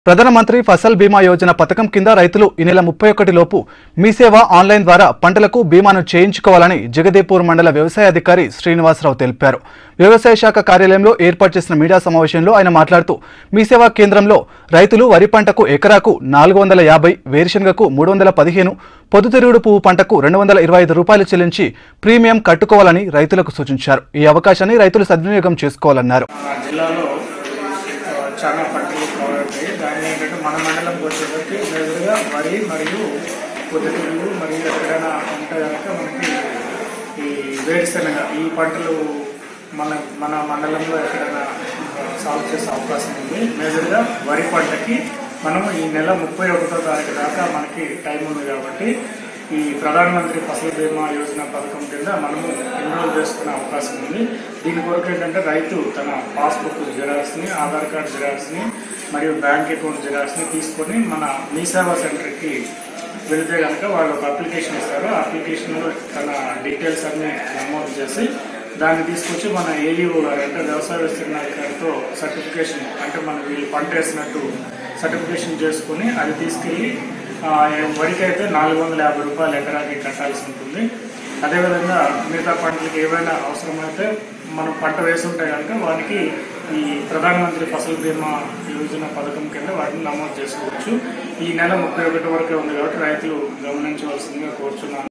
ప్రధానమంత్రి ఫసల్ బీమా యోజన పథకం కింద రైతులు ఈ నెల ముప్పై ఒకటి లోపు మీ సేవ ఆన్లైన్ ద్వారా పంటలకు బీమాను చేయించుకోవాలని జగదేపూర్ మండల వ్యవసాయ అధికారి శ్రీనివాసరావు తెలిపారు వ్యవసాయ శాఖ కార్యాలయంలో ఏర్పాటు చేసిన మీడియా సమావేశంలో ఆయన మాట్లాడుతూ మీ సేవా కేంద్రంలో రైతులు వరి పంటకు ఎకరాకు నాలుగు వందల యాభై వేరుశనగకు మూడు వందల పదిహేను పొద్దుతిరుగుడు పువ్వు పంటకు రెండు వందల ఇరవై ఐదు రూపాయలు చెల్లించి ప్రీమియం కట్టుకోవాలని రైతులకు సూచించారు ఈ అవకాశాన్ని రైతులు సద్వినియోగం చేసుకోవాలన్నారు మన జిల్లాలో ఆ, చాలా పంటలు కవర్ అవుతాయి దాని ఏంటంటే మన మండలం వచ్చేసరికి మేజర్గా వరి మరియు పొద్దుతిరుగులు మరియు ఎక్కడైనా ఉంటే కనుక మనకి ఈ వేరుశెనగ ఈ పంటలు మన మన మండలంలో ఎక్కడైనా ఆ, సాగు చేసే అవకాశం ఉంది మేజర్గా వరి పంటకి మనము ఈ నెల ముప్పై ఒకటో తారీఖు దాకా మనకి టైం ఉంది కాబట్టి ఈ ప్రధానమంత్రి ఫసల్ బీమా యోజన పథకం కింద మనము ఎన్రోల్ చేసుకునే అవకాశం ఉంది దీని కొరకు ఏంటంటే రైతు తన పాస్బుక్ జిరాక్స్ని ఆధార్ కార్డ్ జిరాక్స్ని మరియు బ్యాంక్ అకౌంట్ జిరాక్స్ని తీసుకొని మన మీ సేవా సెంటర్కి వెళితే కనుక వాళ్ళు ఒక అప్లికేషన్ ఇస్తారు ఆ అప్లికేషన్లో తన డీటెయిల్స్ అన్ని నమోదు చేసి దాన్ని తీసుకొచ్చి మన ఏఈఓ గారు అంటే వ్యవసాయ విస్తరణ అధికారితో సర్టిఫికేషన్ అంటే మనం వీళ్ళు పంట వేసినట్టు సర్టిఫికేషన్ చేసుకుని అది తీసుకెళ్ళి ఆ, వరికి అయితే నాలుగు వందల యాభై రూపాయలు ఎకరాకి కట్టాల్సి ఉంటుంది అదేవిధంగా మిగతా పంటలకు ఏవైనా అవసరమైతే మనం పంట వేసుంటే కనుక వాటికి ఈ ప్రధానమంత్రి ఫసల్ బీమా యోజన పథకం కింద వాటిని నమోదు చేసుకోవచ్చు ఈ నెల ముప్పై ఒకటి వరకే ఉంది కాబట్టి రైతులు గమనించవలసిందిగా కోరుచున్నాను